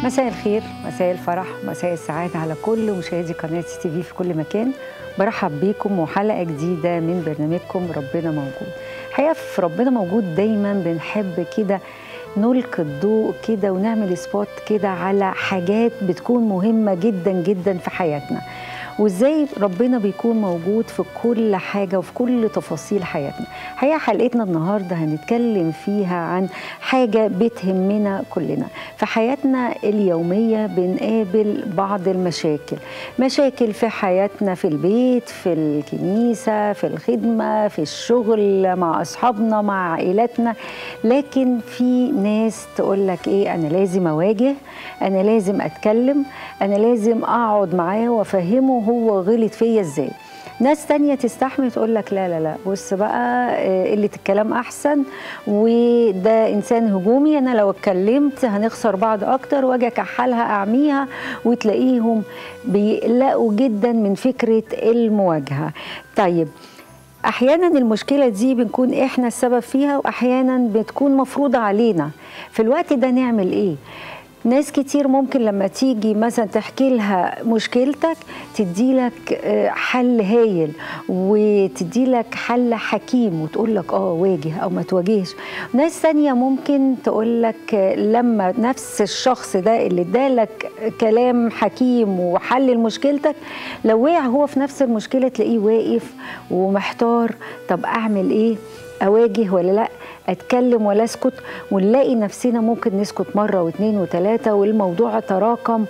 مساء الخير مساء الفرح مساء السعادة على كل مشاهدي قناة تي في في كل مكان برحب بيكم وحلقة جديدة من برنامجكم ربنا موجود حقيقة في ربنا موجود دايما بنحب كده نلقي الضوء كده ونعمل سبوت كده على حاجات بتكون مهمة جدا جدا في حياتنا وازاي ربنا بيكون موجود في كل حاجه وفي كل تفاصيل حياتنا حقيقه حلقتنا النهارده هنتكلم فيها عن حاجه بتهمنا كلنا في حياتنا اليوميه بنقابل بعض المشاكل مشاكل في حياتنا في البيت في الكنيسه في الخدمه في الشغل مع اصحابنا مع عائلتنا لكن في ناس تقول لك ايه انا لازم اواجه انا لازم اتكلم انا لازم اقعد معاه وافهمه هو غلط فيا ازاي ناس تانية تستحمل تقول لك لا لا لا بص بقى قلة الكلام أحسن وده إنسان هجومي أنا لو اتكلمت هنخسر بعض أكتر وأجي أكحلها أعميها وتلاقيهم بيقلقوا جدا من فكرة المواجهة طيب احيانا المشكله دي بنكون احنا السبب فيها واحيانا بتكون مفروضه علينا في الوقت ده نعمل ايه ناس كتير ممكن لما تيجي مثلا تحكي لها مشكلتك تدي لك حل هايل وتدي لك حل حكيم وتقول لك اه واجه او ما تواجهش ناس تانية ممكن تقول لك لما نفس الشخص ده اللي ادالك كلام حكيم وحل مشكلتك لو وقع هو في نفس المشكله تلاقيه واقف ومحتار طب اعمل ايه اواجه ولا لا اتكلم ولا اسكت ونلاقي نفسنا ممكن نسكت مره واثنين وثلاثه والموضوع تراكم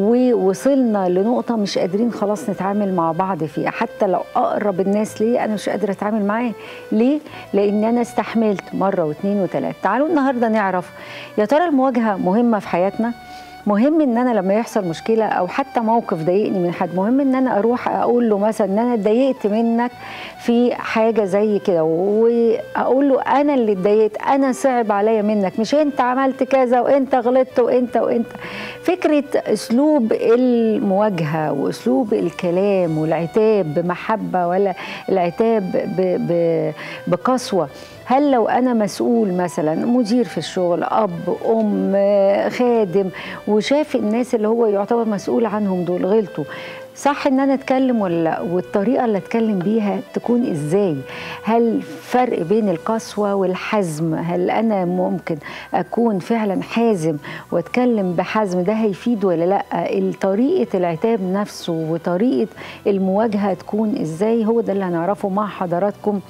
ووصلنا لنقطه مش قادرين خلاص نتعامل مع بعض فيها حتى لو اقرب الناس ليه انا مش قادره اتعامل معاه ليه لان انا استحملت مره واثنين وثلاثه تعالوا النهارده نعرف يا ترى المواجهه مهمه في حياتنا مهم ان انا لما يحصل مشكله او حتى موقف ضايقني من حد مهم ان انا اروح اقول له مثلا ان انا اتضايقت منك في حاجه زي كده واقول له انا اللي اتضايقت انا صعب عليا منك مش انت عملت كذا وانت غلطت وانت وانت فكره اسلوب المواجهه واسلوب الكلام والعتاب بمحبه ولا العتاب ب ب بقسوه هل لو انا مسؤول مثلا مدير في الشغل اب ام خادم وشاف الناس اللي هو يعتبر مسؤول عنهم دول غلطوا صح ان انا اتكلم ولا لا والطريقه اللي اتكلم بيها تكون ازاي هل فرق بين القسوه والحزم هل انا ممكن اكون فعلا حازم واتكلم بحزم ده هيفيد ولا لا طريقه العتاب نفسه وطريقه المواجهه تكون ازاي هو ده اللي هنعرفه مع حضراتكم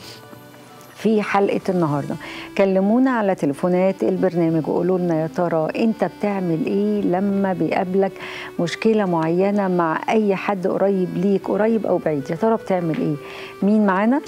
في حلقه النهارده كلمونا على تليفونات البرنامج وقولوا لنا يا ترى انت بتعمل ايه لما بيقابلك مشكله معينه مع اي حد قريب ليك قريب او بعيد يا ترى بتعمل ايه مين معانا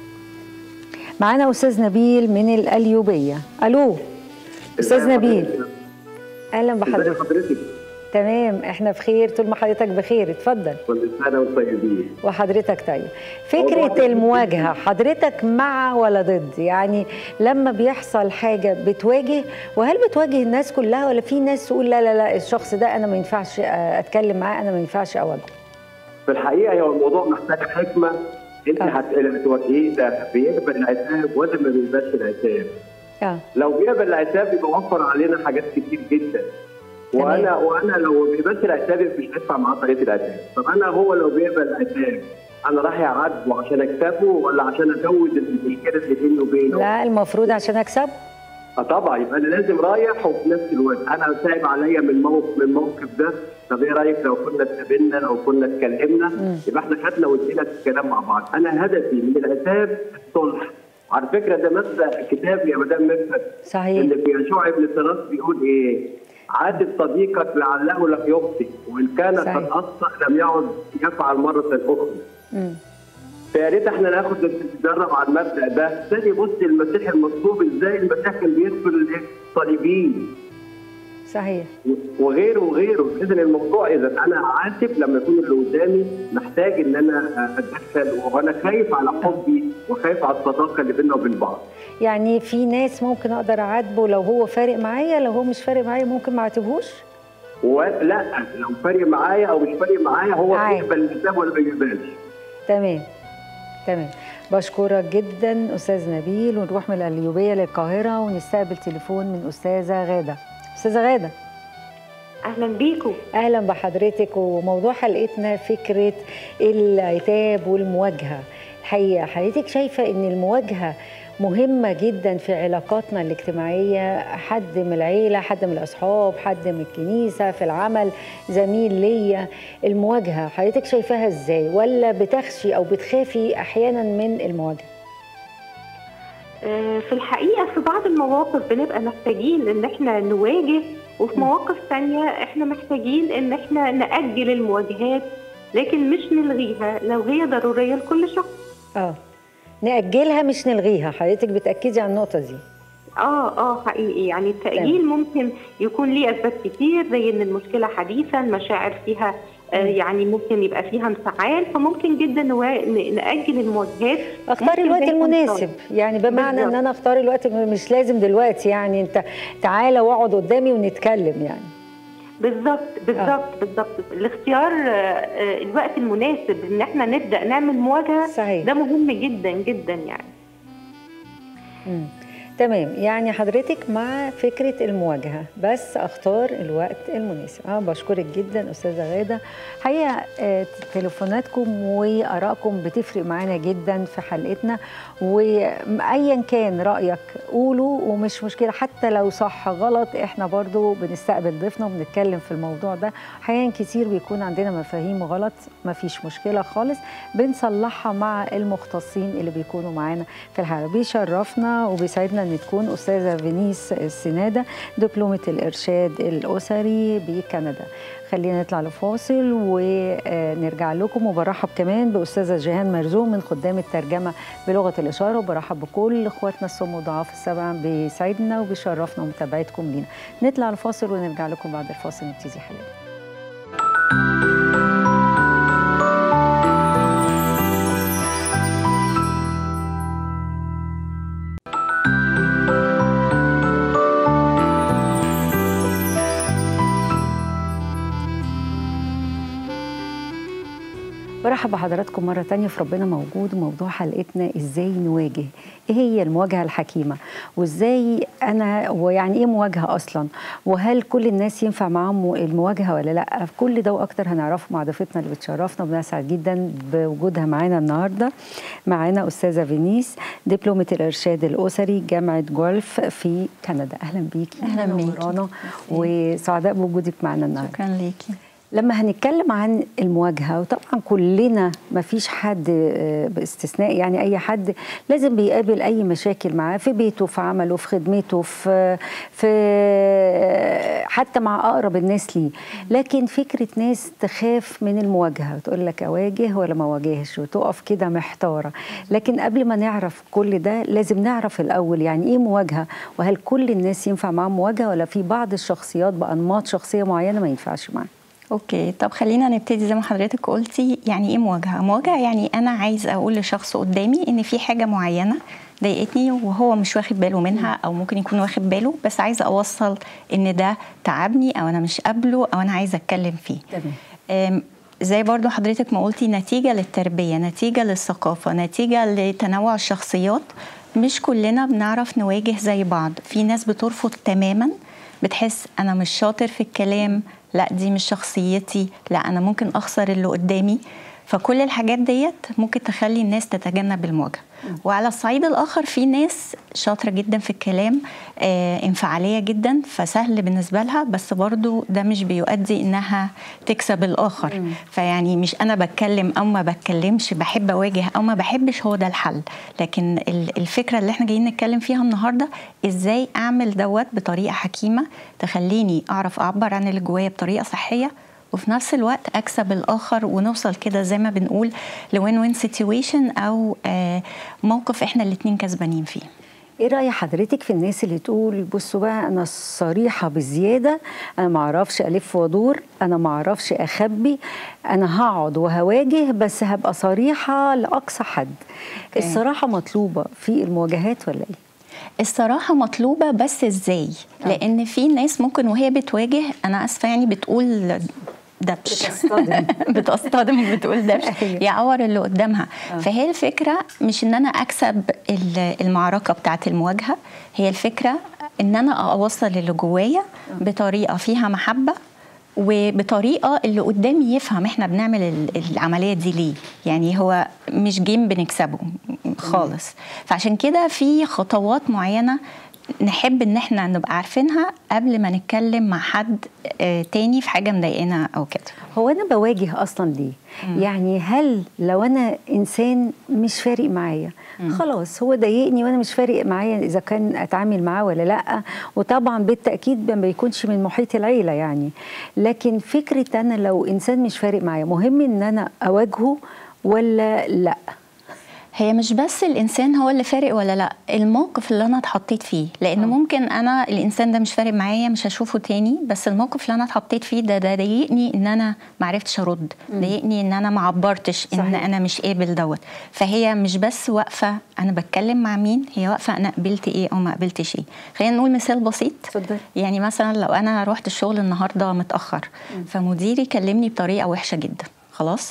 معانا استاذ نبيل من القليوبيه الو استاذ نبيل اهلا بحضرتك تمام احنا بخير طول ما حضرتك بخير اتفضل كل سنه وانتم طيبين وحضرتك طيب فكره المواجهه حضرتك مع ولا ضد يعني لما بيحصل حاجه بتواجه وهل بتواجه الناس كلها ولا في ناس تقول لا لا لا الشخص ده انا ما ينفعش اتكلم معاه انا ما ينفعش اواجهه في الحقيقه هو الموضوع محتاج حكمه انت هتواجهيه ده بيقبل العتاب ولا ما بيقبلش العتاب اه لو بيقبل العتاب يبقى وفر علينا حاجات كتير جدا وانا وانا لو بيقبلش العتاب مش هدفع معاه طريقه العتاب طب انا هو لو بيقبل العتاب انا رايح اعاتبه عشان اكسبه ولا عشان ازود المشكله اللي بيني وبينه؟ لا المفروض عشان اكسبه اه طبعا يبقى انا لازم رايح وفي نفس الوقت انا صعب عليا من موقف من الموقف ده طب ايه رايك لو كنا اتقابلنا لو كنا اتكلمنا يبقى احنا خدنا وادينا في الكلام مع بعض انا هدفي من العتاب الصلح على فكره ده مبدا كتاب يا مدام مدحت صحيح اللي في يشوع ابن سراس بيقول ايه؟ عاتب صديقك لعله لم يخطئ وان كان صحيح. قد اخطا لم يعد يفعل مره اخرى مم. فيا ريت احنا ناخد نتدرب على المبدا ده تاني بص المسيح المصلوب ازاي المسيح كان بيغفر للصليبيين صحيح وغيره وغيره اذا الموضوع اذا انا عاتب لما يكون اللي قدامي محتاج ان انا اتدخل وانا خايف على حبي وخايف على الصداقه اللي بيننا وبين بعض يعني في ناس ممكن اقدر اعاتبه لو هو فارق معايا لو هو مش فارق معايا ممكن ما اعاتبهوش ولا لو فارق معايا او مش فارق معايا هو عادي. بيقبل الكتاب ولا ما بيقبلش تمام تمام بشكرك جدا استاذ نبيل ونروح من القليوبيه للقاهره ونستقبل تليفون من استاذه غاده استاذه غاده اهلا بيكم اهلا بحضرتك وموضوع حلقتنا فكره العتاب والمواجهه الحقيقه حضرتك شايفه ان المواجهه مهمة جدا في علاقاتنا الاجتماعية حد من العيلة حد من الأصحاب حد من الكنيسة في العمل زميل ليا المواجهة حضرتك شايفاها ازاي ولا بتخشي أو بتخافي أحيانا من المواجهة آه، في الحقيقة في بعض المواقف بنبقى محتاجين ان احنا نواجه وفي مواقف تانية احنا محتاجين ان احنا نأجل المواجهات لكن مش نلغيها لو هي ضرورية لكل شخص اه نأجلها مش نلغيها حضرتك بتأكدي على النقطة دي اه اه حقيقي يعني التأجيل ممكن يكون ليه أسباب كتير زي إن المشكلة حديثة المشاعر فيها آه يعني ممكن يبقى فيها انفعال فممكن جدا نوا- ن- نأجل المواجهات اختار ممكن الوقت زي ما المناسب قلت. يعني بمعنى ان بالظبط. انا اختار الوقت مش لازم دلوقتي يعني انت تعالى واقعد قدامي ونتكلم يعني بالظبط بالظبط بالظبط الاختيار آه، آه، الوقت المناسب ان احنا نبدا نعمل مواجهه صحيح ده مهم جدا جدا يعني مم. تمام يعني حضرتك مع فكرة المواجهة بس أختار الوقت المناسب أنا بشكرك جدا أستاذة غادة حقيقة آه، تليفوناتكم وآرائكم بتفرق معانا جدا في حلقتنا وأيا كان رأيك قوله ومش مشكلة حتى لو صح غلط احنا برضو بنستقبل ضيفنا وبنتكلم في الموضوع ده أحيانا كتير بيكون عندنا مفاهيم غلط مفيش مشكلة خالص بنصلحها مع المختصين اللي بيكونوا معانا في الحلقة بيشرفنا وبيسعدنا ان تكون استاذه فينيس السناده دبلومه الارشاد الاسري بكندا خلينا نطلع لفاصل ونرجع لكم وبرحب كمان باستاذه جيهان مرزوق من خدام الترجمه بلغه الاشاره وبرحب بكل اخواتنا الصم وضعاف السبع بيسعدنا وبيشرفنا متابعتكم لينا نطلع لفاصل ونرجع لكم بعد الفاصل نبتدي حلقتنا برحب بحضراتكم مرة تانية في ربنا موجود وموضوع حلقتنا ازاي نواجه ايه هي المواجهة الحكيمة وازاي انا ويعني ايه مواجهة اصلا وهل كل الناس ينفع معاهم المواجهة ولا لا كل ده واكتر هنعرفه مع ضيفتنا اللي بتشرفنا وبنسعد جدا بوجودها معانا النهاردة معانا استاذة فينيس دبلومة الارشاد الاسري جامعة جولف في كندا اهلا بيكي أهلاً بيكي. منورانا وسعداء بوجودك معانا النهارده شكرا ليكي لما هنتكلم عن المواجهه وطبعا كلنا ما فيش حد آه، باستثناء يعني اي حد لازم بيقابل اي مشاكل معاه في بيته في عمله في خدمته في في حتى مع اقرب الناس ليه لكن فكره ناس تخاف من المواجهه وتقول لك اواجه ولا ما اواجهش وتقف كده محتاره لكن قبل ما نعرف كل ده لازم نعرف الاول يعني ايه مواجهه وهل كل الناس ينفع معاهم مواجهه ولا في بعض الشخصيات بانماط شخصيه معينه ما ينفعش معاها اوكي طب خلينا نبتدي زي ما حضرتك قلتي يعني ايه مواجهه مواجهه يعني انا عايز اقول لشخص قدامي ان في حاجه معينه ضايقتني وهو مش واخد باله منها او ممكن يكون واخد باله بس عايزه اوصل ان ده تعبني او انا مش قابله او انا عايزه اتكلم فيه تمام أم، زي برضو حضرتك ما قلتي نتيجة للتربية نتيجة للثقافة نتيجة لتنوع الشخصيات مش كلنا بنعرف نواجه زي بعض في ناس بترفض تماما بتحس أنا مش شاطر في الكلام لا دي مش شخصيتي لا أنا ممكن أخسر اللي قدامي فكل الحاجات ديت ممكن تخلي الناس تتجنب المواجهة وعلى الصعيد الآخر في ناس شاطرة جدا في الكلام آه انفعالية جدا فسهل بالنسبة لها بس برضو ده مش بيؤدي إنها تكسب الآخر فيعني مش أنا بتكلم أو ما بتكلمش بحب أواجه أو ما بحبش هو ده الحل لكن ال- الفكرة اللي احنا جايين نتكلم فيها النهاردة إزاي أعمل دوت بطريقة حكيمة تخليني أعرف أعبر عن اللي جوايا بطريقة صحية وفي نفس الوقت اكسب الاخر ونوصل كده زي ما بنقول لوين وين سيتويشن او آه، موقف احنا الاتنين كسبانين فيه ايه راي حضرتك في الناس اللي تقول بصوا بقى انا صريحه بزياده انا ما اعرفش الف وادور انا ما اعرفش اخبي انا هقعد وهواجه بس هبقى صريحه لاقصى حد أوكي. الصراحه مطلوبه في المواجهات ولا ايه الصراحة مطلوبة بس ازاي؟ آه. لأن في ناس ممكن وهي بتواجه أنا آسفة يعني بتقول دبش بتصطدم. بتصطدم وبتقول دبش أيوة. يعور اللي قدامها آه. فهي الفكرة مش إن أنا أكسب ال- المعركة بتاعة المواجهة هي الفكرة إن أنا أوصل اللي جوايا بطريقة فيها محبة وبطريقه اللي قدامي يفهم احنا بنعمل ال- العمليه دي ليه يعني هو مش جيم بنكسبه خالص فعشان كده في خطوات معينه نحب ان احنا نبقى عارفينها قبل ما نتكلم مع حد آه، تاني في حاجه مضايقانا او كده هو انا بواجه اصلا ليه يعني هل لو انا انسان مش فارق معايا خلاص هو ضايقني وانا مش فارق معايا اذا كان اتعامل معاه ولا لا وطبعا بالتاكيد ما بيكونش من محيط العيله يعني لكن فكره انا لو انسان مش فارق معايا مهم ان انا اواجهه ولا لا هي مش بس الانسان هو اللي فارق ولا لا الموقف اللي انا اتحطيت فيه لان آه. ممكن انا الانسان ده مش فارق معايا مش هشوفه تاني بس الموقف اللي انا اتحطيت فيه ده ده ضايقني ان انا ما عرفتش ارد ضايقني ان انا ما عبرتش ان صحيح. انا مش قابل دوت فهي مش بس واقفه انا بتكلم مع مين هي واقفه انا قبلت ايه او ما قبلتش ايه خلينا نقول مثال بسيط اتفضلي. يعني مثلا لو انا رحت الشغل النهارده متاخر فمديري كلمني بطريقه وحشه جدا خلاص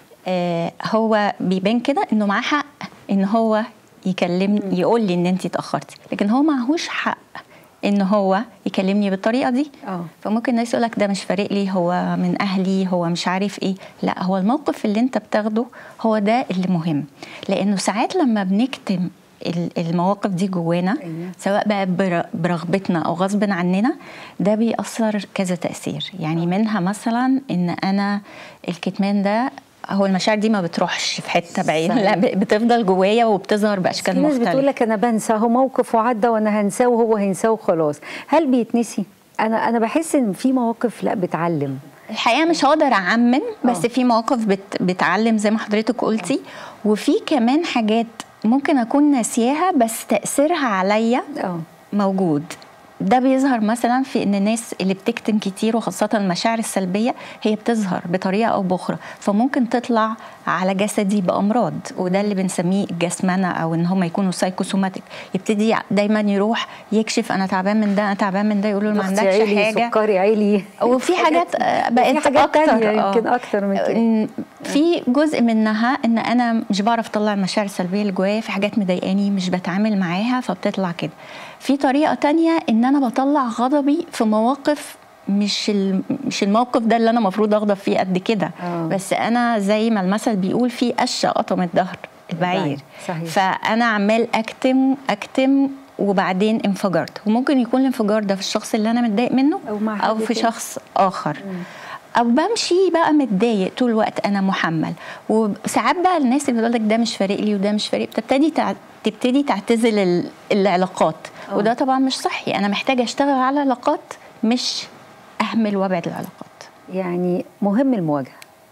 آه هو بيبان كده انه معاه حق ان هو يكلمني يقول لي ان انت اتاخرتي لكن هو معهوش حق ان هو يكلمني بالطريقه دي اه فممكن الناس يقول لك ده مش فارق لي هو من اهلي هو مش عارف ايه لا هو الموقف اللي انت بتاخده هو ده اللي مهم لانه ساعات لما بنكتم ال- المواقف دي جوانا أيوة. سواء بقى بر- برغبتنا او غصب عننا ده بيأثر كذا تأثير يعني منها مثلا ان انا الكتمان ده هو المشاعر دي ما بتروحش في حته بعيد صحيح. لا ب- بتفضل جوايا وبتظهر باشكال في ناس بتقول مختلفه لك انا بنسى هو موقف وعدى وانا هنساه وهو هينساه وخلاص هل بيتنسي انا انا بحس ان في مواقف لا بتعلم الحقيقه مش هقدر اعمم بس آه. في مواقف بت بتعلم زي ما حضرتك قلتي وفي كمان حاجات ممكن اكون ناسياها بس تاثيرها عليا اه موجود ده بيظهر مثلا في ان الناس اللي بتكتم كتير وخاصه المشاعر السلبيه هي بتظهر بطريقه او باخرى فممكن تطلع على جسدي بامراض وده اللي بنسميه الجسمنه او ان هم يكونوا سايكوسوماتيك يبتدي دايما يروح يكشف انا تعبان من ده انا تعبان من ده يقولوا له ما ضغطي عندكش عالي حاجه سكري عالي وفي حاجات آه، بقت وفي حاجات اكتر تانية آه. يمكن أكتر من كده. إن في جزء منها ان انا مش بعرف اطلع المشاعر السلبيه اللي جوايا في حاجات مضايقاني مش بتعامل معاها فبتطلع كده في طريقه تانية ان انا بطلع غضبي في مواقف مش ال- مش الموقف ده اللي انا المفروض اغضب فيه قد كده آه. بس انا زي ما المثل بيقول في قشه قطمت ظهر البعير البعير، صحيح. فانا عمال اكتم اكتم وبعدين انفجرت وممكن يكون الانفجار ده في الشخص اللي انا متضايق منه أو مع حد او في تاني. شخص اخر او بمشي بقى متضايق طول الوقت انا محمل وساعات بقى الناس اللي بتقول لك ده مش فارق لي وده مش فارق بتبتدي تع... تبتدي تعتزل ال... العلاقات أه. وده طبعا مش صحي انا محتاجه اشتغل على العلاقات مش اهمل وابعد العلاقات يعني مهم المواجهه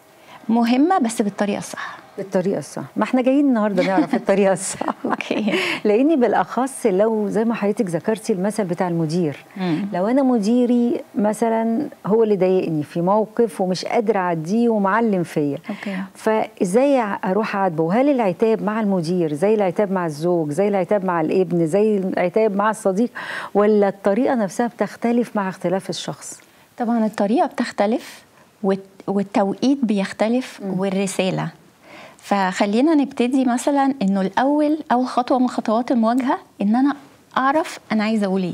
مهمه بس بالطريقه الصح بالطريقه الصح ما احنا جايين النهارده نعرف الطريقه الصح اوكي لاني بالاخص لو زي ما حضرتك ذكرتي المثل بتاع المدير مم. لو انا مديري مثلا هو اللي ضايقني في موقف ومش قادره اعديه ومعلم فيا اوكي فازاي اروح اعاتبه هل العتاب مع المدير زي العتاب مع الزوج زي العتاب مع الابن زي العتاب مع الصديق ولا الطريقه نفسها بتختلف مع اختلاف الشخص طبعا الطريقه بتختلف والت- والتوقيت بيختلف والرساله فخلينا نبتدي مثلا انه الاول اول خطوه من خطوات المواجهه ان انا اعرف انا عايزه اقول ايه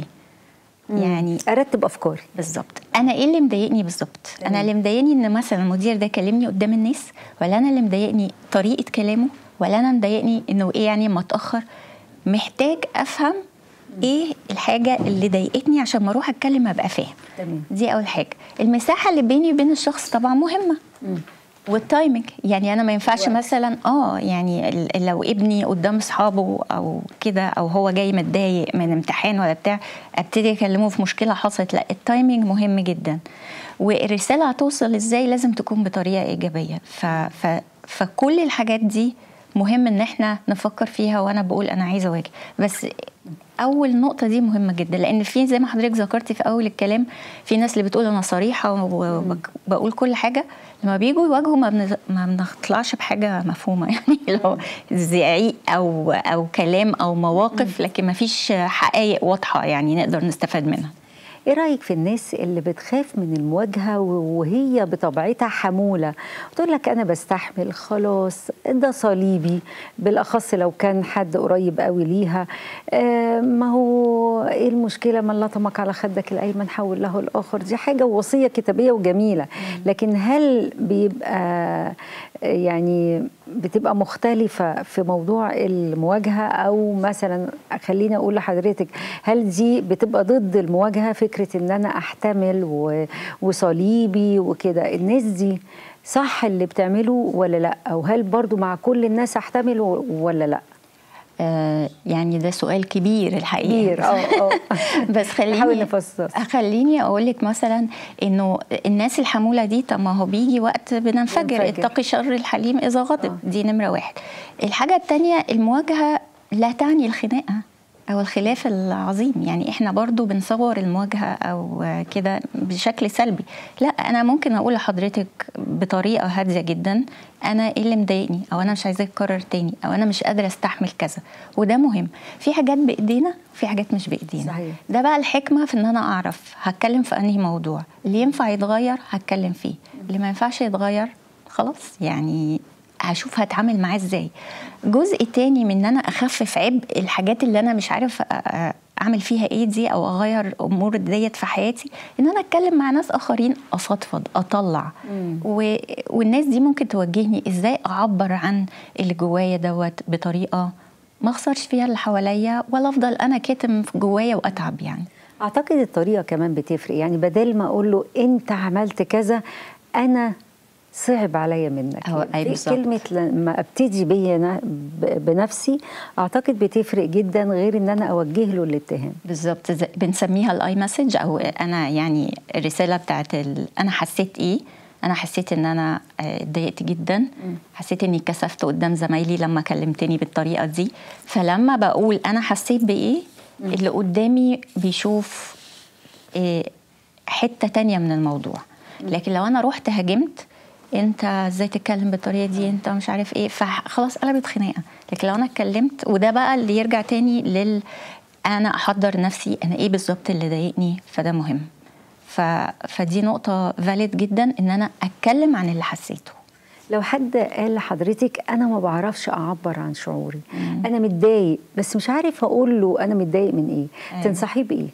يعني ارتب افكاري بالظبط انا ايه اللي مضايقني بالظبط انا اللي مضايقني ان مثلا المدير ده كلمني قدام الناس ولا انا اللي مضايقني طريقه كلامه ولا انا مضايقني انه ايه يعني اما اتاخر محتاج افهم ايه الحاجه اللي ضايقتني عشان ما اروح اتكلم ابقى فاهم تمام. دي اول حاجه المساحه اللي بيني وبين الشخص طبعا مهمه والتايمنج يعني انا ما ينفعش مثلا اه يعني ال- لو ابني قدام اصحابه او كده او هو جاي متضايق من امتحان ولا بتاع ابتدي اكلمه في مشكله حصلت لا التايمنج مهم جدا والرساله هتوصل ازاي لازم تكون بطريقه ايجابيه ف ف فكل الحاجات دي مهم ان احنا نفكر فيها وانا بقول انا عايزه اواجه بس اول نقطه دي مهمه جدا لان في زي ما حضرتك ذكرتي في اول الكلام في ناس اللي بتقول انا صريحه وبقول كل حاجه لما بيجوا يواجهوا ما, بنز... ما بنطلعش بحاجه مفهومه يعني لو زعيق او او كلام او مواقف لكن ما فيش حقائق واضحه يعني نقدر نستفاد منها ايه رايك في الناس اللي بتخاف من المواجهه و- وهي بطبيعتها حموله تقول لك انا بستحمل خلاص ده صليبي بالاخص لو كان حد قريب قوي ليها آه ما هو ايه المشكله من لطمك على خدك الايمن حول له الاخر دي حاجه وصيه كتابيه وجميله لكن هل بيبقى يعني بتبقى مختلفة في موضوع المواجهة أو مثلا خليني أقول لحضرتك هل دي بتبقى ضد المواجهة فكرة إن أنا أحتمل و- وصليبي وكده الناس دي صح اللي بتعمله ولا لا أو هل برضو مع كل الناس أحتمل و- ولا لا آه يعني ده سؤال كبير الحقيقه كبير اه اه بس خليني نحاول نفسر خليني اقول لك مثلا انه الناس الحموله دي طب ما هو بيجي وقت بننفجر بننفجر. اتقي شر الحليم اذا غضب آه. دي نمره واحد الحاجه الثانيه المواجهه لا تعني الخناقه او الخلاف العظيم يعني احنا برضو بنصور المواجهه او كده بشكل سلبي لا انا ممكن اقول لحضرتك بطريقه هاديه جدا انا ايه اللي مضايقني او انا مش عايزاه يتكرر تاني او انا مش قادره استحمل كذا وده مهم في حاجات بايدينا في حاجات مش بايدينا صحيح. ده بقى الحكمه في ان انا اعرف هتكلم في انهي موضوع اللي ينفع يتغير هتكلم فيه اللي ما ينفعش يتغير خلاص يعني هشوف هتعامل معاه ازاي جزء تاني من ان انا اخفف عبء الحاجات اللي انا مش عارف أ- أ- اعمل فيها ايه دي او اغير امور ديت في حياتي ان انا اتكلم مع ناس اخرين افضفض اطلع و... والناس دي ممكن توجهني ازاي اعبر عن اللي جوايا دوت بطريقه ما اخسرش فيها اللي حواليا ولا افضل انا كاتم في جوايا واتعب يعني اعتقد الطريقه كمان بتفرق يعني بدل ما اقول له انت عملت كذا انا صعب عليا منك أو- أي دي بالظبط. كلمه لما ابتدي بيا أنا ب- بنفسي اعتقد بتفرق جدا غير ان انا اوجه له الاتهام بالظبط زي- بنسميها الاي مسج او انا يعني الرساله بتاعت ال... انا حسيت ايه انا حسيت ان انا آه، اتضايقت جدا حسيت اني كسفت قدام زمايلي لما كلمتني بالطريقه دي فلما بقول انا حسيت بايه اللي قدامي بيشوف آه، حته تانية من الموضوع لكن لو انا رحت هاجمت انت ازاي تتكلم بالطريقه دي انت مش عارف ايه فخلاص قلبت خناقه لكن لو انا اتكلمت وده بقى اللي يرجع تاني لل انا احضر نفسي انا ايه بالظبط اللي ضايقني فده مهم ف... فدي نقطه فاليد جدا ان انا اتكلم عن اللي حسيته لو حد قال لحضرتك انا ما بعرفش اعبر عن شعوري انا متضايق بس مش عارف اقول له انا متضايق من ايه أيوة. تنصحيه بايه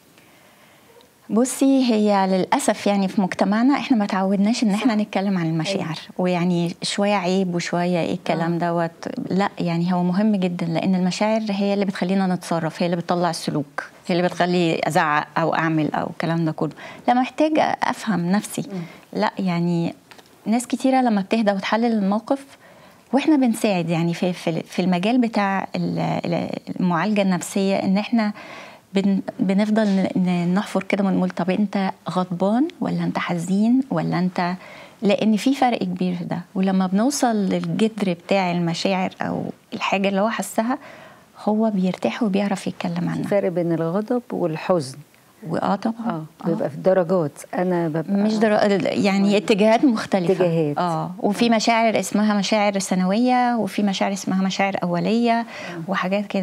بصي هي للاسف يعني في مجتمعنا احنا ما تعودناش ان احنا نتكلم عن المشاعر ويعني شويه عيب وشويه ايه الكلام دوت لا يعني هو مهم جدا لان المشاعر هي اللي بتخلينا نتصرف هي اللي بتطلع السلوك هي اللي بتخلي ازعق او اعمل او الكلام ده كله لا محتاج افهم نفسي لا يعني ناس كتيره لما بتهدى وتحلل الموقف واحنا بنساعد يعني في في في المجال بتاع ال- ال- المعالجه النفسيه ان احنا بن بنفضل ن- ن- نحفر كده ونقول طب انت غضبان ولا انت حزين ولا انت لان في فرق كبير في ده ولما بنوصل للجذر بتاع المشاعر او الحاجه اللي هو حسها هو بيرتاح وبيعرف يتكلم عنها فرق بين الغضب والحزن واه طبعا اه بيبقى في درجات انا ببقى مش در... يعني اتجاهات مختلفة اتجاهات. اه وفي مشاعر اسمها مشاعر ثانوية وفي مشاعر اسمها مشاعر أولية وحاجات كده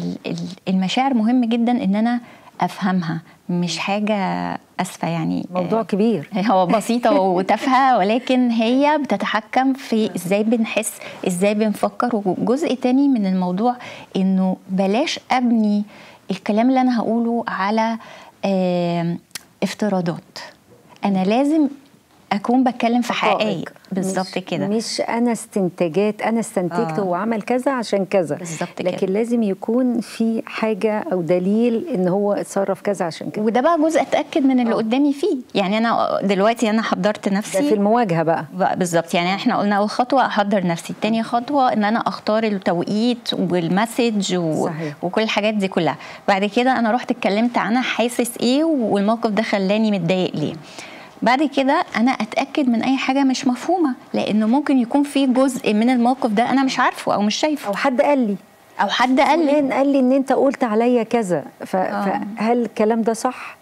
فالمشاعر مهم جدا إن أنا أفهمها مش حاجة أسفة يعني موضوع كبير هو بسيطة وتافهة ولكن هي بتتحكم في ازاي بنحس ازاي بنفكر وجزء تاني من الموضوع انه بلاش ابني الكلام اللي انا هقوله على آم، افتراضات انا لازم اكون بتكلم في حقائق بالظبط مش- كده مش انا استنتاجات انا استنتجت آه. هو عمل كذا عشان كذا بالظبط كده. لكن لازم يكون في حاجه او دليل ان هو اتصرف كذا عشان كذا وده بقى جزء اتاكد من اللي قدامي فيه يعني انا دلوقتي انا حضرت نفسي ده في المواجهه بقى بقى بالظبط يعني احنا قلنا اول خطوه احضر نفسي تاني خطوه ان انا اختار التوقيت والمسج و... صحيح. وكل الحاجات دي كلها بعد كده انا رحت اتكلمت عنها حاسس ايه والموقف ده خلاني متضايق ليه بعد كده انا اتاكد من اي حاجه مش مفهومه لانه ممكن يكون في جزء من الموقف ده انا مش عارفه او مش شايفه او حد قال لي او حد قال لي فلان قال لي ان انت قلت عليا كذا ف... فهل الكلام ده صح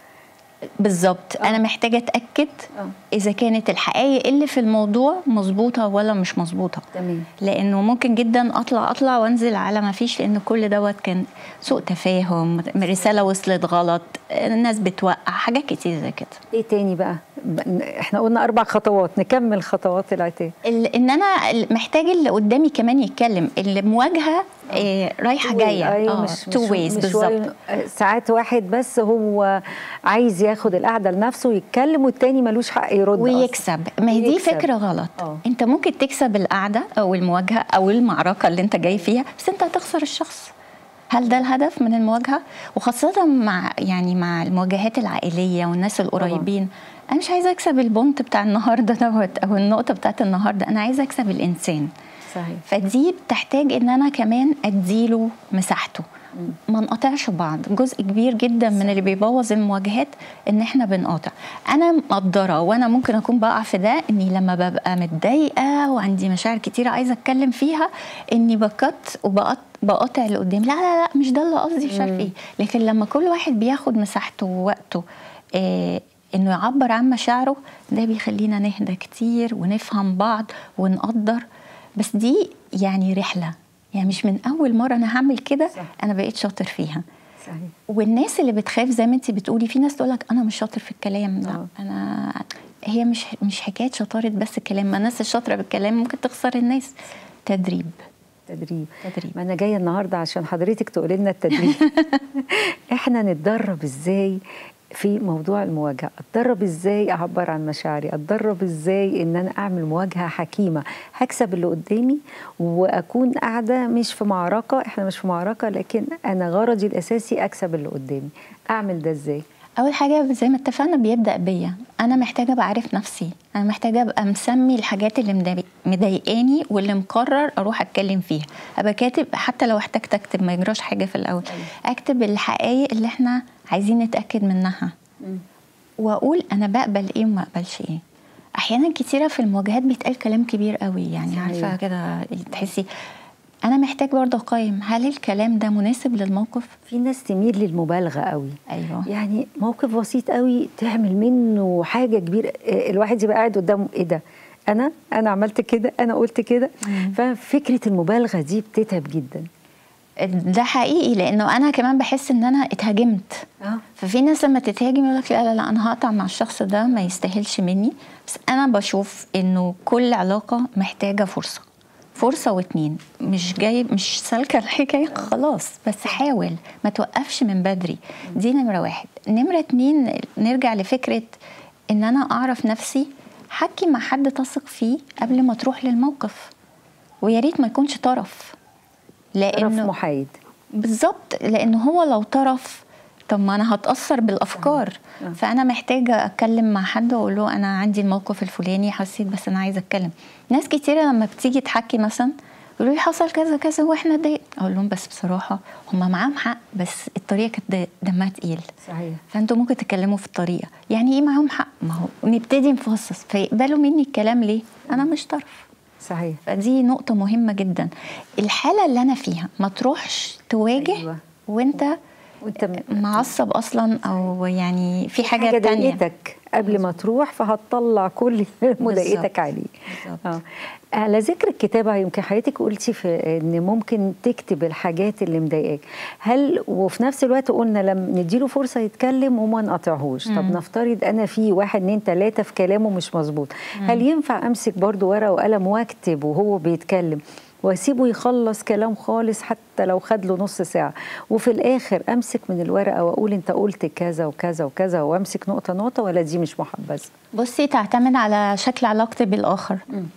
بالظبط انا محتاجه اتاكد آه. اذا كانت الحقائق اللي في الموضوع مظبوطه ولا مش مظبوطه تمام. لانه ممكن جدا اطلع اطلع وانزل على ما فيش لان كل دوت كان سوء تفاهم رساله وصلت غلط الناس بتوقع حاجات كتير زي كده ايه تاني بقى ب- احنا قلنا اربع خطوات نكمل خطوات العتاب ال- ان انا محتاج اللي قدامي كمان يتكلم المواجهه آه، رايحه جايه ايوه آه، مش تو مش- ويز مش بالظبط واي- ساعات واحد بس هو عايز ياخد القعده لنفسه ويتكلم والتاني ملوش حق يرد أصلاً. ويكسب ما هي دي ويكسب. فكره غلط آه. انت ممكن تكسب القعده او المواجهه او المعركه اللي انت جاي فيها بس انت هتخسر الشخص هل ده الهدف من المواجهه وخاصه مع يعني مع المواجهات العائليه والناس القريبين انا مش عايزه اكسب البونت بتاع النهارده دوت او النقطه بتاعت النهارده انا عايزه اكسب الانسان صحيح فدي بتحتاج ان انا كمان اديله مساحته ما نقاطعش بعض جزء كبير جدا من اللي بيبوظ المواجهات ان احنا بنقاطع انا مقدره وانا ممكن اكون بقع في ده اني لما ببقى متضايقه وعندي مشاعر كتيره عايزه اتكلم فيها اني بكت وبقط بقاطع اللي قدامي لا لا لا مش ده اللي قصدي مش عارف ايه لكن لما كل واحد بياخد مساحته ووقته إيه انه يعبر عن مشاعره ده بيخلينا نهدى كتير ونفهم بعض ونقدر بس دي يعني رحله يعني مش من اول مره انا هعمل كده صح. انا بقيت شاطر فيها صحيح والناس اللي بتخاف زي ما انت بتقولي في ناس تقول لك انا مش شاطر في الكلام لا آه. انا هي مش مش حكايه شطاره بس الكلام ما الناس الشاطره بالكلام ممكن تخسر الناس تدريب تدريب تدريب. ما انا جايه النهارده عشان حضرتك تقولي لنا التدريب احنا نتدرب ازاي في موضوع المواجهه اتدرب ازاي اعبر عن مشاعري اتدرب ازاي ان انا اعمل مواجهه حكيمه هكسب اللي قدامي واكون قاعده مش في معركه احنا مش في معركه لكن انا غرضي الاساسي اكسب اللي قدامي اعمل ده ازاي اول حاجه زي ما اتفقنا بيبدا بيا انا محتاجه ابقى عارف نفسي انا محتاجه ابقى مسمي الحاجات اللي مضايق- مضايقاني واللي مقرر اروح اتكلم فيها ابقى كاتب حتى لو احتجت اكتب ما يجراش حاجه في الاول اكتب الحقائق اللي احنا عايزين نتاكد منها واقول انا بقبل ايه وما اقبلش ايه احيانا كتيره في المواجهات بيتقال كلام كبير قوي يعني صحيح. عارفه كده تحسي انا محتاج برضه اقيم هل الكلام ده مناسب للموقف في ناس تميل للمبالغه قوي ايوه يعني موقف بسيط قوي تعمل منه حاجه كبيره آه، الواحد يبقى قاعد قدامه ايه ده انا انا عملت كده انا قلت كده ففكره المبالغه دي بتتعب جدا ده حقيقي لانه انا كمان بحس ان انا اتهاجمت اه ففي ناس لما تتهاجم يقول لك لا لا لا انا هقطع مع الشخص ده ما يستاهلش مني بس انا بشوف انه كل علاقه محتاجه فرصه فرصة واتنين مش جاي مش سالكة الحكاية خلاص بس حاول ما توقفش من بدري دي نمرة واحد نمرة اتنين نرجع لفكرة ان انا اعرف نفسي حكي مع حد تثق فيه قبل ما تروح للموقف ويا ريت ما يكونش طرف طرف لانه محايد بالظبط لان هو لو طرف طب ما انا هتاثر بالافكار آه. فانا محتاجه اتكلم مع حد واقول له انا عندي الموقف الفلاني حسيت بس انا عايزه اتكلم ناس كتيره لما بتيجي تحكي مثلا يقولوا لي حصل كذا كذا واحنا ضايق اقول لهم بس بصراحه هم معاهم حق بس الطريقه كانت دمها تقيل صحيح فانتوا ممكن تتكلموا في الطريقه يعني ايه معاهم حق ما هو نبتدي نفصص فيقبلوا مني الكلام ليه انا مش طرف صحيح فدي نقطة مهمة جدا الحالة اللي أنا فيها ما تروحش تواجه أيوة. وانت وانت م- معصب أصلا أو يعني في حاجة, حاجه تانية ضايقتك قبل ما تروح فهتطلع كل مضايقتك بالظبط. عليه بالظبط. اه على ذكر الكتابه يمكن حضرتك قلتي في ان ممكن تكتب الحاجات اللي مضايقاك هل وفي نفس الوقت قلنا لما نديله فرصه يتكلم وما نقاطعهوش طب نفترض انا في واحد اتنين تلاته في كلامه مش مظبوط هل ينفع امسك برضو ورقه وقلم واكتب وهو بيتكلم واسيبه يخلص كلام خالص حتى لو خد له نص ساعه وفي الاخر امسك من الورقه واقول انت قلت كذا وكذا وكذا وامسك نقطه نقطه ولا دي مش محبذه بصي تعتمد على شكل علاقتي بالآخر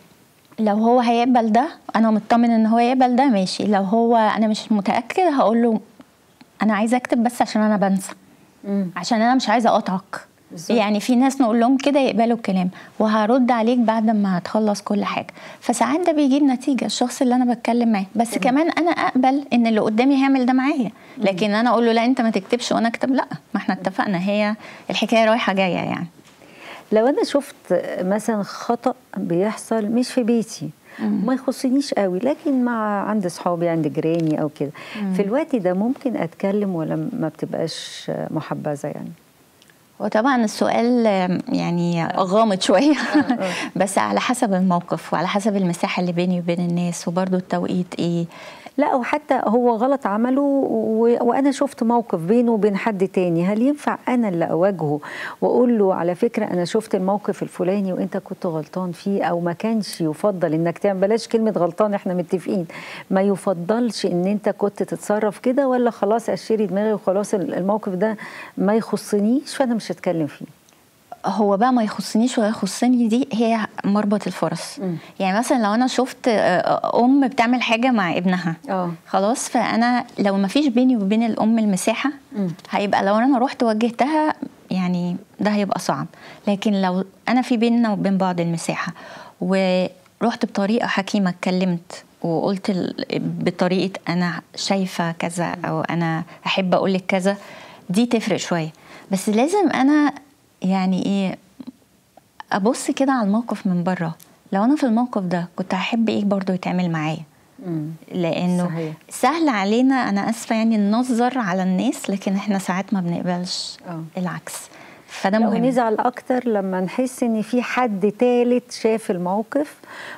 لو هو هيقبل ده أنا مطمن إن هو يقبل ده ماشي لو هو أنا مش متأكد هقول له أنا عايزة أكتب بس عشان أنا بنسى عشان أنا مش عايزة أقطعك بالظبط. يعني في ناس نقول لهم كده يقبلوا الكلام وهرد عليك بعد ما تخلص كل حاجه فساعات ده بيجيب نتيجه الشخص اللي انا بتكلم معاه بس كمان انا اقبل ان اللي قدامي هيعمل ده معايا لكن انا اقول له لا انت ما تكتبش وانا اكتب لا ما احنا اتفقنا هي الحكايه رايحه جايه يعني لو انا شفت مثلا خطا بيحصل مش في بيتي ما يخصنيش قوي لكن مع عند اصحابي عند جيراني او كده في الوقت ده ممكن اتكلم ولا ما بتبقاش محبذه يعني وطبعا السؤال آم، يعني غامض شويه بس على حسب الموقف وعلى حسب المساحه اللي بيني وبين الناس وبرضو التوقيت ايه لا وحتى هو غلط عمله و... وانا شفت موقف بينه وبين حد تاني هل ينفع انا اللي اواجهه واقول له على فكره انا شفت الموقف الفلاني وانت كنت غلطان فيه او ما كانش يفضل انك تعمل بلاش كلمه غلطان احنا متفقين ما يفضلش ان انت كنت تتصرف كده ولا خلاص اشتري دماغي وخلاص الموقف ده ما يخصنيش فانا مش هتكلم فيه هو بقى ما يخصنيش ولا يخصني دي هي مربط الفرص يعني مثلا لو انا شفت آه، ام بتعمل حاجه مع ابنها اه خلاص فانا لو ما فيش بيني وبين الام المساحه هيبقى لو انا رحت واجهتها يعني ده هيبقى صعب لكن لو انا في بيننا وبين بعض المساحه ورحت بطريقه حكيمه اتكلمت وقلت ال- بطريقه انا شايفه كذا او انا احب اقول لك كذا دي تفرق شويه بس لازم انا يعني ايه ابص كده على الموقف من بره لو انا في الموقف ده كنت هحب ايه برضو يتعمل معايا مم. لانه صحيح. سهل علينا انا اسفه يعني ننظر على الناس لكن احنا ساعات ما بنقبلش آه. العكس فده لا مهم ونزعل اكتر لما نحس ان في حد تالت شاف الموقف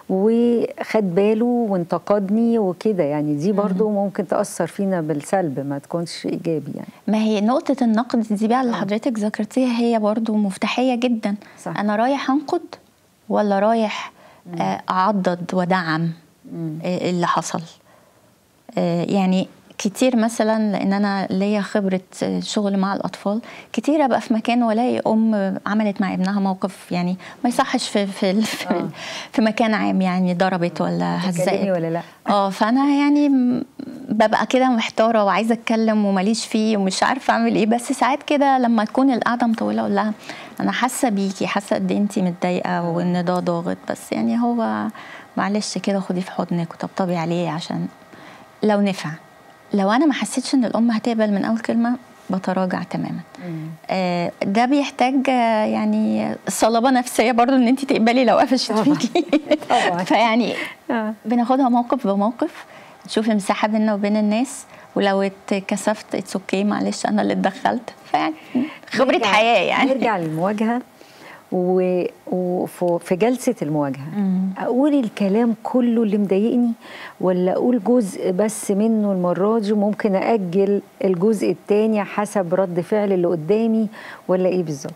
وخد باله وانتقدني وكده يعني دي برضو ممكن تأثر فينا بالسلب ما تكونش ايجابي يعني ما هي نقطة النقد دي بقى اللي حضرتك ذكرتيها هي برضو مفتاحية جدا صح. أنا رايح أنقد ولا رايح آه، أعضد ودعم آه، اللي حصل آه، يعني كتير مثلا لان انا ليا خبره آه، شغل مع الاطفال كتير ابقى في مكان والاقي ام عملت مع ابنها موقف يعني ما يصحش في في في, آه. في مكان عام يعني ضربت ولا تكلمي هزقت ولا لا اه فانا يعني م- ببقى كده محتاره وعايزه اتكلم وماليش فيه ومش عارفه اعمل ايه بس ساعات كده لما تكون القعده مطوله اقول لها انا حاسه بيكي حاسه قد إيه انتي متضايقه وان ده ضاغط بس يعني هو معلش كده خديه في حضنك وطبطبي عليه عشان لو نفع لو انا ما حسيتش ان الام هتقبل من اول كلمه بتراجع تماما آه، ده بيحتاج آه، يعني صلابه نفسيه برضو ان انت تقبلي لو قفشت طبعاً. فيكي طبعاً. فيعني آه. بناخدها موقف بموقف نشوف المساحه بيننا وبين الناس ولو اتكسفت اتس اوكي معلش انا اللي اتدخلت فيعني خبره نرجع- حياه يعني نرجع للمواجهه و- وف- في جلسه المواجهه اقول الكلام كله اللي مضايقني ولا اقول جزء بس منه المره دي وممكن اجل الجزء التاني حسب رد فعل اللي قدامي ولا ايه بالظبط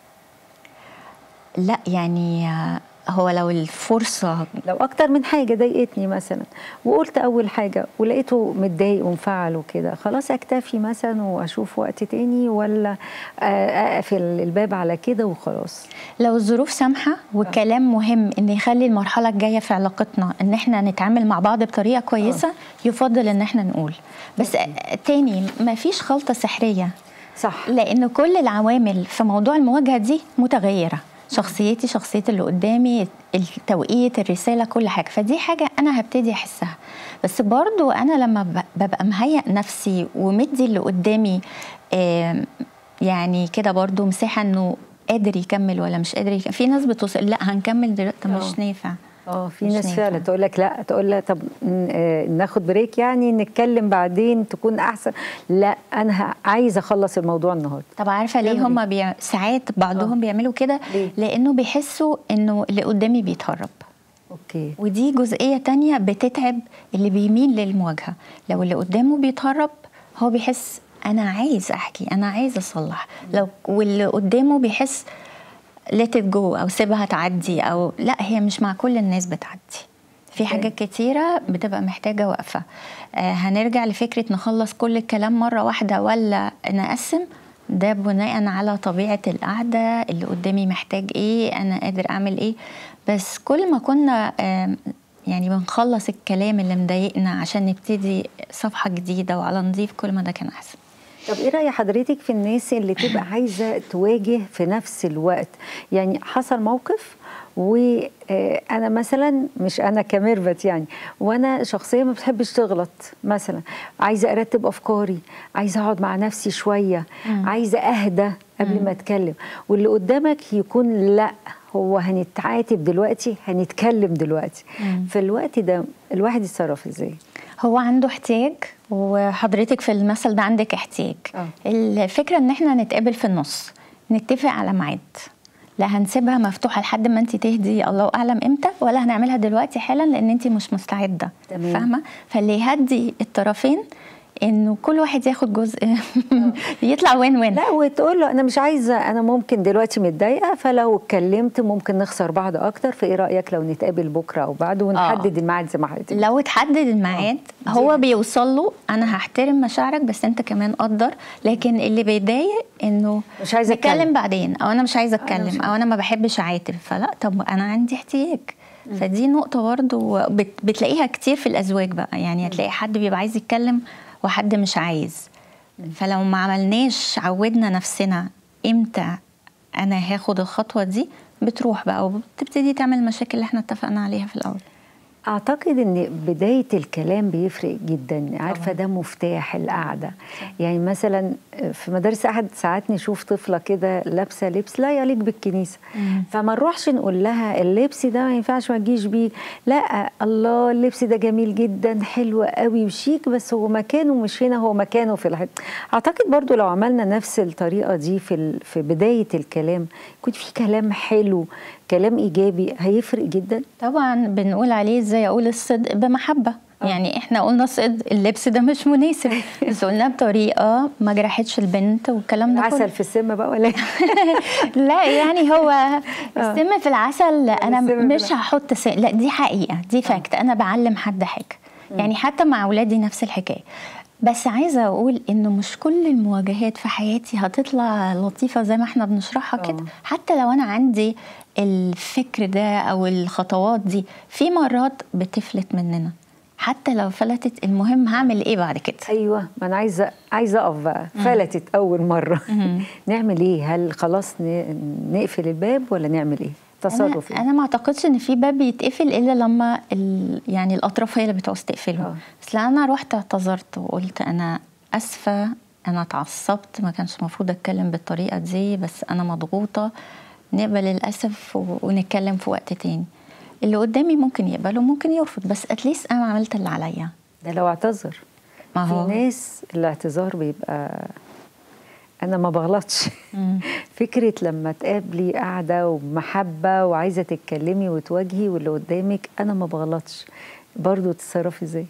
لا يعني آه، هو لو الفرصه لو اكتر من حاجه ضايقتني مثلا وقلت اول حاجه ولقيته متضايق ومفعل وكده خلاص اكتفي مثلا واشوف وقت تاني ولا آه، اقفل الباب على كده وخلاص لو الظروف سامحه وكلام مهم ان يخلي المرحله الجايه في علاقتنا ان احنا نتعامل مع بعض بطريقه كويسه يفضل ان احنا نقول بس آه، تاني ما فيش خلطه سحريه صح لان كل العوامل في موضوع المواجهه دي متغيره شخصيتي شخصيه اللي قدامي التوقيت الرساله كل حاجه فدي حاجه انا هبتدي احسها بس برضو انا لما ب- ببقى مهيئ نفسي ومدي اللي قدامي آم، يعني كده برضو مساحه انه قادر يكمل ولا مش قادر يكمل في ناس بتوصل لا هنكمل دلوقتي طب مش آه. نافع اه في مش ناس نافع. فعلا تقول لك لا تقول لها طب ن- آه، ناخد بريك يعني نتكلم بعدين تكون احسن لا انا ه- عايزه اخلص الموضوع النهارده طب عارفه ليه يعمل هم بيع... ساعات بعضهم آه. بيعملوا كده ليه؟ لانه بيحسوا انه اللي قدامي بيتهرب اوكي ودي جزئية تانية بتتعب اللي بيميل للمواجهة لو اللي قدامه بيتهرب هو بيحس أنا عايز أحكي أنا عايز أصلح لو واللي قدامه بيحس let it go أو سيبها تعدي أو لا هي مش مع كل الناس بتعدي في حاجات كتيرة بتبقى محتاجة وقفة آه هنرجع لفكرة نخلص كل الكلام مرة واحدة ولا نقسم ده بناء على طبيعة القعدة اللي قدامي محتاج ايه انا قادر اعمل ايه بس كل ما كنا آم، يعني بنخلص الكلام اللي مضايقنا عشان نبتدي صفحة جديدة وعلى نضيف كل ما ده كان احسن طب ايه راي حضرتك في الناس اللي تبقى عايزه تواجه في نفس الوقت يعني حصل موقف وانا مثلا مش انا كميرفت يعني وانا شخصيه ما بتحبش تغلط مثلا عايزه ارتب افكاري عايزه اقعد مع نفسي شويه عايزه اهدى قبل ما اتكلم واللي قدامك يكون لا هو هنتعاتب دلوقتي هنتكلم دلوقتي في الوقت ده الواحد يتصرف ازاي هو عنده احتياج وحضرتك في المثل ده عندك احتياج آه. الفكرة ان احنا نتقابل في النص نتفق على ميعاد لا هنسيبها مفتوحه لحد ما انت تهدي الله اعلم امتى ولا هنعملها دلوقتي حالا لان انت مش مستعده تمام. فاهمه فاللي يهدي الطرفين انه كل واحد ياخد جزء يطلع وين وين لا وتقول له انا مش عايزه انا ممكن دلوقتي متضايقه فلو اتكلمت ممكن نخسر بعض اكتر فايه رايك لو نتقابل بكره او بعده ونحدد الميعاد زي ما حضرتك لو اتحدد الميعاد هو بيوصل له انا هحترم مشاعرك بس انت كمان قدر لكن اللي بيضايق انه مش عايزة نتكلم أتكلم. بعدين او انا مش عايزه مش اتكلم او انا ما بحبش اعاتب فلا طب انا عندي احتياج فدي نقطة برضو بت بتلاقيها كتير في الأزواج بقى يعني هتلاقي حد بيبقى عايز يتكلم وحد مش عايز فلو ما عملناش عودنا نفسنا امتى أنا هاخد الخطوة دي بتروح بقى وبتبتدي تعمل المشاكل اللي احنا اتفقنا عليها في الأول اعتقد ان بدايه الكلام بيفرق جدا عارفه ده مفتاح القعده يعني مثلا في مدارس احد ساعات نشوف طفله كده لابسه لبس لا يليق بالكنيسه فما نروحش نقول لها اللبس ده ما ينفعش ما تجيش بيه لا الله اللبس ده جميل جدا حلو قوي وشيك بس هو مكانه مش هنا هو مكانه في الحته اعتقد برضو لو عملنا نفس الطريقه دي في ال- في بدايه الكلام يكون في كلام حلو كلام ايجابي هيفرق جدا طبعا بنقول عليه ازاي اقول الصدق بمحبه يعني احنا قلنا صدق اللبس ده مش مناسب بس قلنا بطريقه ما جرحتش البنت والكلام ده كله. عسل في السم بقى ولا إيه؟ لا يعني هو السم في العسل انا السم في مش العسل. هحط سم لا دي حقيقه دي فاكت انا بعلم حد حاجه يعني حتى مع اولادي نفس الحكايه بس عايزه اقول انه مش كل المواجهات في حياتي هتطلع لطيفه زي ما احنا بنشرحها كده حتى لو انا عندي الفكر ده او الخطوات دي في مرات بتفلت مننا حتى لو فلتت المهم هعمل ايه بعد كده ايوه ما انا عايزه عايزه اقف بقى فلتت اول مره نعمل ايه هل خلاص ن- نقفل الباب ولا نعمل ايه تصرف انا, إيه؟ أنا ما اعتقدش ان في باب يتقفل الا لما ال... يعني الاطراف هي اللي بتعوز تقفله آه. بس لا انا رحت اعتذرت وقلت انا اسفه انا اتعصبت ما كانش المفروض اتكلم بالطريقه دي بس انا مضغوطه نقبل الاسف و... ونتكلم في وقت تاني اللي قدامي ممكن يقبل وممكن يرفض بس اتليست انا عملت اللي عليا ده لو اعتذر ما هو في ناس الاعتذار بيبقى انا ما بغلطش مم. فكره لما تقابلي قاعده ومحبه وعايزه تتكلمي وتواجهي واللي قدامك انا ما بغلطش برضو تتصرفي ازاي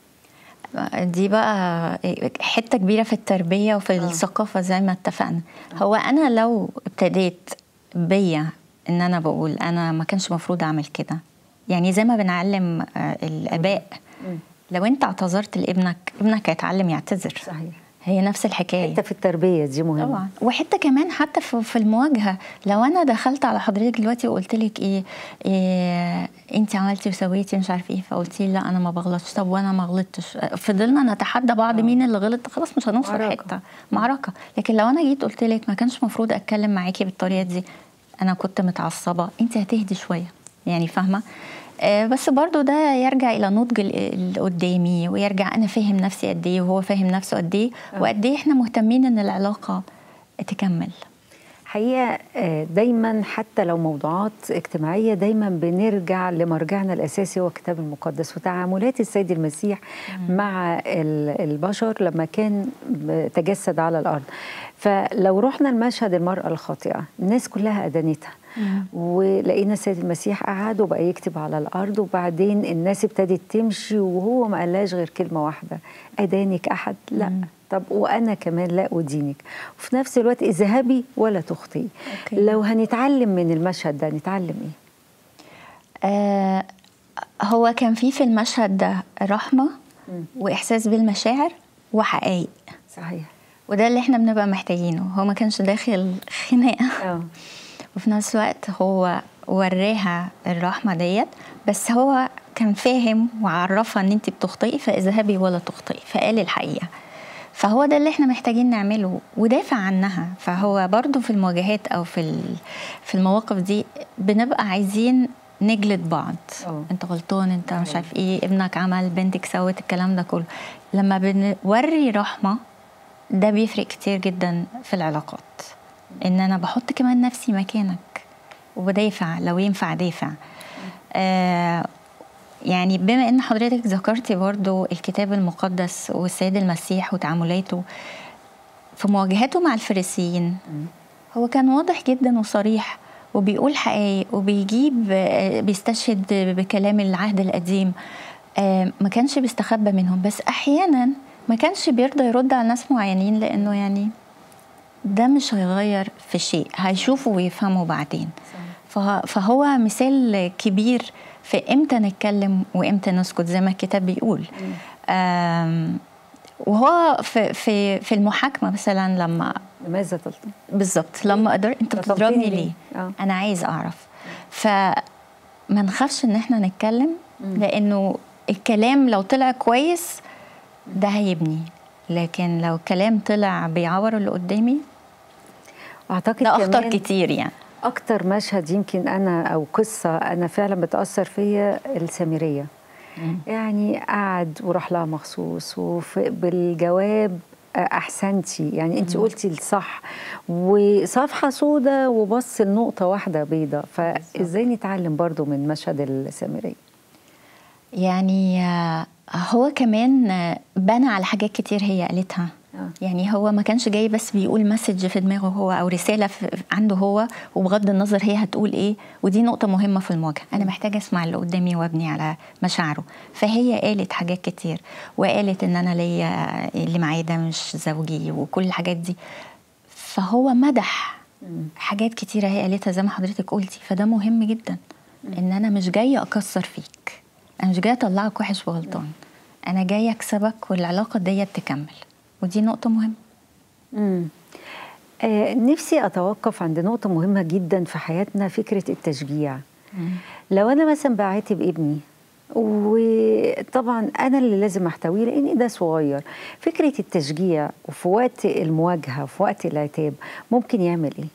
دي بقى حته كبيره في التربيه وفي الثقافه زي ما اتفقنا هو انا لو ابتديت بيا ان انا بقول انا ما كانش المفروض اعمل كده يعني زي ما بنعلم آه، الاباء لو انت اعتذرت لابنك ابنك هيتعلم يعتذر صحيح هي نفس الحكايه حته في التربيه دي مهمه طبعا وحته كمان حتى في في المواجهه لو انا دخلت على حضرتك دلوقتي وقلت لك ايه, إيه انت عملتي وسويتي مش عارف ايه فقلتي لي لا انا ما بغلطش طب وانا ما غلطتش فضلنا نتحدى بعض مين اللي غلط خلاص مش هنوصل معركة. حته معركه لكن لو انا جيت قلت لك ما كانش المفروض اتكلم معاكي بالطريقه دي انا كنت متعصبه انت هتهدي شويه يعني فاهمه آه، بس برضو ده يرجع الى نضج ال- اللي قدامي ويرجع انا فاهم نفسي قد ايه وهو فاهم نفسه قد ايه وقد ايه احنا مهتمين ان العلاقه تكمل حقيقة آه، دايما حتى لو موضوعات اجتماعية دايما بنرجع لمرجعنا الأساسي هو الكتاب المقدس وتعاملات السيد المسيح مع ال- البشر لما كان ب- تجسد على الأرض فلو رحنا المشهد المرأة الخاطئة الناس كلها أدانتها ولقينا السيد المسيح قعد وبقى يكتب على الأرض وبعدين الناس ابتدت تمشي وهو ما قالهاش غير كلمة واحدة أدانك أحد لا طب وانا كمان لا ادينك وفي نفس الوقت اذهبي ولا تخطئي أوكي. لو هنتعلم من المشهد ده نتعلم ايه آه هو كان في في المشهد ده رحمه واحساس بالمشاعر وحقائق صحيح وده اللي احنا بنبقى محتاجينه هو ما كانش داخل خناقه اه وفي نفس الوقت هو وراها الرحمة ديت بس هو كان فاهم وعرفها ان انت بتخطئي فاذهبي ولا تخطئي فقال الحقيقة فهو ده اللي احنا محتاجين نعمله ودافع عنها فهو برضو في المواجهات او في ال- في المواقف دي بنبقى عايزين نجلد بعض أه. انت غلطان انت مش عارف ايه ابنك عمل بنتك سوت الكلام ده كله لما بنوري رحمة ده بيفرق كتير جدا في العلاقات ان انا بحط كمان نفسي مكانك وبدافع لو ينفع دافع آه يعني بما ان حضرتك ذكرتي برضو الكتاب المقدس والسيد المسيح وتعاملاته في مواجهاته مع الفريسيين هو كان واضح جدا وصريح وبيقول حقائق وبيجيب آه، بيستشهد بكلام العهد القديم آه، ما كانش بيستخبى منهم بس احيانا ما كانش بيرضى يرد على ناس معينين لانه يعني ده مش هيغير في شيء هيشوفوا ويفهموا بعدين فه- فهو مثال كبير في امتى نتكلم وامتى نسكت زي ما الكتاب بيقول آم، وهو في في في المحاكمه مثلا لما لماذا تلطم؟ بالظبط لما قدر انت لطمتني بتضربني ليه؟ ليه آه. انا عايز اعرف فما نخافش ان احنا نتكلم لانه الكلام لو طلع كويس ده هيبني لكن لو الكلام طلع بيعور اللي قدامي اعتقد ده اخطر كمان كتير يعني اكتر مشهد يمكن انا او قصه انا فعلا بتاثر فيا السامريه يعني قعد وراح لها مخصوص وبالجواب احسنتي يعني انت قلتي الصح وصفحه سودة وبص لنقطه واحده بيضة فازاي نتعلم برضو من مشهد السامريه يعني آه، هو كمان آه، بنى على حاجات كتير هي قالتها آه. يعني هو ما كانش جاي بس بيقول مسج في دماغه هو او رساله في عنده هو وبغض النظر هي هتقول ايه ودي نقطه مهمه في المواجهه انا محتاجه اسمع اللي قدامي وابني على مشاعره فهي قالت حاجات كتير وقالت ان انا ليا اللي معايا ده مش زوجي وكل الحاجات دي فهو مدح حاجات كتيره هي قالتها زي ما حضرتك قلتي فده مهم جدا ان انا مش جايه اكسر فيك انا مش جايه اطلعك وحش وغلطان انا جايه اكسبك والعلاقه ديت تكمل ودي نقطه مهمه امم آه نفسي اتوقف عند نقطه مهمه جدا في حياتنا فكره التشجيع لو انا مثلا بعاتب ابني وطبعا انا اللي لازم احتويه لان ده صغير فكره التشجيع وفي وقت المواجهه وفي وقت العتاب ممكن يعمل ايه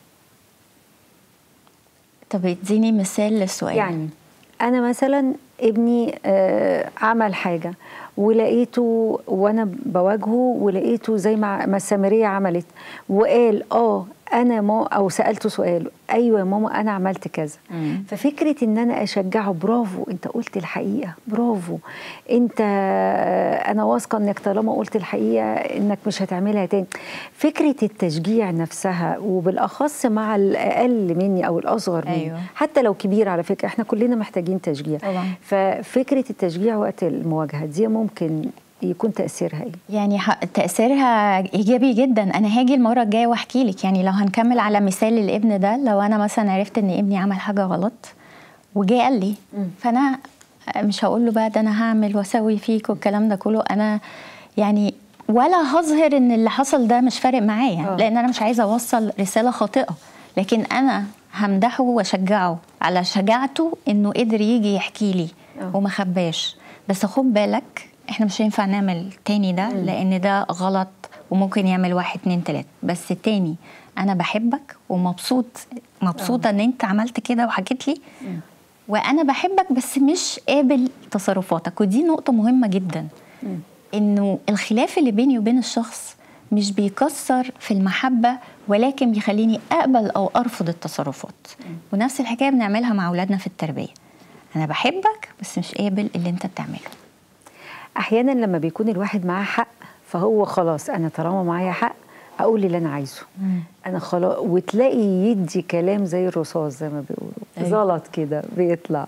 طب اديني مثال للسؤال يعني انا مثلا ابني آه عمل حاجه ولقيته وانا بواجهه ولقيته زي ما ما السامريه عملت وقال اه انا ما او سالته سؤال ايوه يا ماما انا عملت كذا مم. ففكره ان انا اشجعه برافو انت قلت الحقيقه برافو انت انا واثقه انك طالما قلت الحقيقه انك مش هتعملها تاني فكره التشجيع نفسها وبالاخص مع الاقل مني او الاصغر مني أيوة. حتى لو كبير على فكره احنا كلنا محتاجين تشجيع طبعا. ففكره التشجيع وقت المواجهه دي ممكن يكون تاثيرها ايه يعني ح- تأثيرها إيجابي جدا أنا هاجي المرة الجاية وأحكي لك يعني لو هنكمل على مثال الابن ده لو أنا مثلا عرفت إن ابني عمل حاجة غلط وجاي قال لي فأنا مش هقول له بقى ده أنا هعمل وأسوي فيك والكلام ده كله أنا يعني ولا هظهر إن اللي حصل ده مش فارق معايا آه. لأن أنا مش عايزة أوصل رسالة خاطئة لكن أنا همدحه وأشجعه على شجاعته إنه قدر يجي يحكي لي آه. وما خباش بس خد بالك احنا مش هينفع نعمل تاني ده لان ده غلط وممكن يعمل واحد اتنين تلاته بس تاني انا بحبك ومبسوط مبسوطه ان انت عملت كده وحكيت لي وانا بحبك بس مش قابل تصرفاتك ودي نقطه مهمه جدا انه الخلاف اللي بيني وبين الشخص مش بيكسر في المحبة ولكن بيخليني أقبل أو أرفض التصرفات ونفس الحكاية بنعملها مع أولادنا في التربية أنا بحبك بس مش قابل اللي أنت بتعمله احيانا لما بيكون الواحد معاه حق فهو خلاص انا طالما معايا حق اقول اللي انا عايزه انا خلاص وتلاقي يدي كلام زي الرصاص زي ما بيقولوا أيوة. زلط كده بيطلع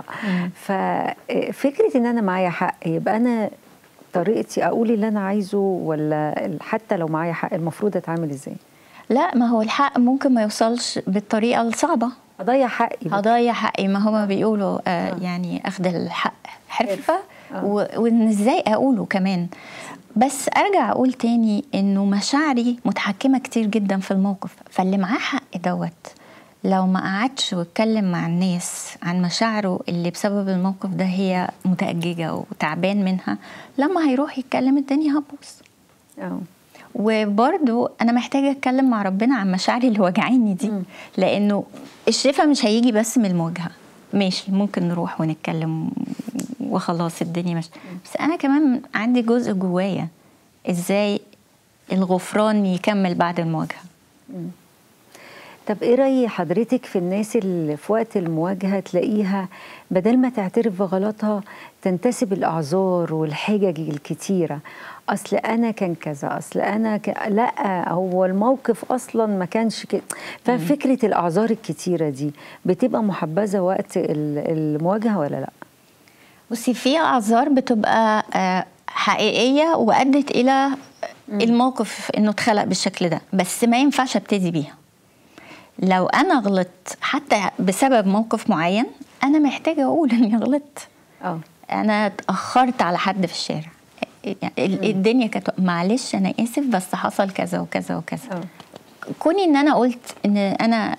ففكره ان انا معايا حق يبقى انا طريقتي اقول اللي انا عايزه ولا حتى لو معايا حق المفروض اتعامل ازاي لا ما هو الحق ممكن ما يوصلش بالطريقة الصعبة اضيع حقي بقى. هضيع حقي ما هما بيقولوا آه يعني أخذ الحق حرفة آه. و- وإن إزاي أقوله كمان بس أرجع أقول تاني إنه مشاعري متحكمة كتير جدا في الموقف فاللي معاه حق دوت لو ما قعدش واتكلم مع الناس عن مشاعره اللي بسبب الموقف ده هي متأججة وتعبان منها لما هيروح يتكلم الدنيا هتبوظ اه وبرضو انا محتاجه اتكلم مع ربنا عن مشاعري اللي وجعاني دي لانه الشفاء مش هيجي بس من المواجهه ماشي ممكن نروح ونتكلم وخلاص الدنيا ماشيه بس انا كمان عندي جزء جوايا ازاي الغفران يكمل بعد المواجهه طب ايه رأي حضرتك في الناس اللي في وقت المواجهة تلاقيها بدل ما تعترف بغلطها تنتسب الأعذار والحجج الكتيرة اصل انا كان كذا اصل انا ك... لا هو الموقف اصلا ما كانش كده ففكره الاعذار الكتيره دي بتبقى محبذه وقت ال- المواجهه ولا لا بصي في اعذار بتبقى آه، حقيقيه وادت الى الموقف انه اتخلق بالشكل ده بس ما ينفعش ابتدي بيها لو انا غلطت حتى بسبب موقف معين انا محتاجه اقول اني غلطت اه انا اتاخرت على حد في الشارع ال- الدنيا كانت معلش انا اسف بس حصل كذا وكذا وكذا اه كوني ان انا قلت ان انا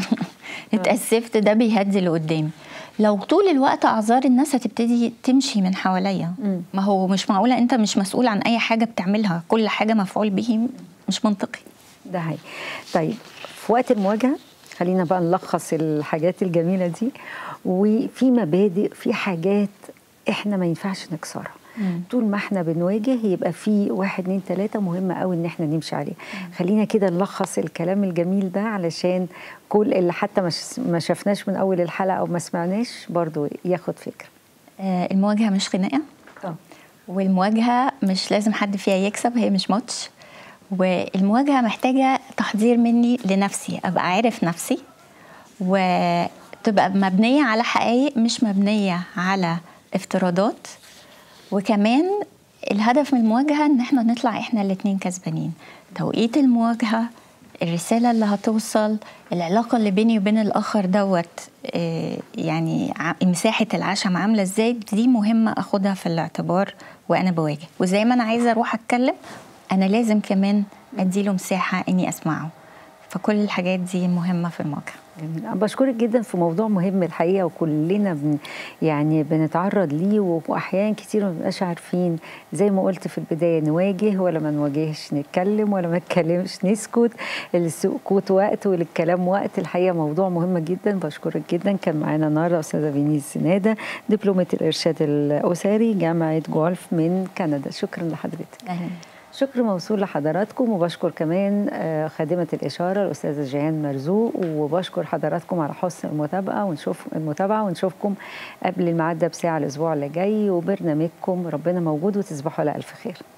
اتاسفت ده بيهدي اللي قدامي لو طول الوقت اعذار الناس هتبتدي تمشي من حواليا مم. ما هو مش معقوله انت مش مسؤول عن اي حاجه بتعملها كل حاجه مفعول به مش منطقي ده هي طيب في وقت المواجهه خلينا بقى نلخص الحاجات الجميله دي وفي مبادئ في حاجات احنا ما ينفعش نكسرها مم. طول ما احنا بنواجه يبقى في واحد اتنين تلاته مهمه قوي ان احنا نمشي عليه خلينا كده نلخص الكلام الجميل ده علشان كل اللي حتى ما ش- ما شفناش من اول الحلقه او ما سمعناش برضو ياخد فكره آه، المواجهه مش خناقه اه والمواجهه مش لازم حد فيها يكسب هي مش ماتش والمواجهه محتاجه تحضير مني لنفسي ابقى عارف نفسي وتبقى مبنيه على حقائق مش مبنيه على افتراضات وكمان الهدف من المواجهه ان احنا نطلع احنا الاتنين كسبانين توقيت المواجهه الرساله اللي هتوصل العلاقه اللي بيني وبين الاخر دوت آه، يعني ع- مساحه العشم عامله ازاي دي مهمه اخدها في الاعتبار وانا بواجه وزي ما انا عايزه اروح اتكلم انا لازم كمان اديله مساحه اني اسمعه فكل الحاجات دي مهمه في المواجهه جميل أنا بشكرك جدا في موضوع مهم الحقيقه وكلنا بن يعني بنتعرض ليه واحيان كتير ما بنبقاش عارفين زي ما قلت في البدايه نواجه ولا ما نواجهش نتكلم ولا ما نتكلمش نسكت السكوت وقت وللكلام وقت الحقيقه موضوع مهم جدا بشكرك جدا كان معانا النهارده استاذه فينيس سناده دبلومه الارشاد الاسري جامعه جولف من كندا شكرا لحضرتك أهلاً. شكر موصول لحضراتكم وبشكر كمان آه، خادمة الإشارة الأستاذة جيهان مرزوق وبشكر حضراتكم على حسن المتابعة ونشوف المتابعة ونشوفكم قبل الميعاد ده بساعة الأسبوع اللي جاي وبرنامجكم ربنا موجود وتصبحوا على ألف خير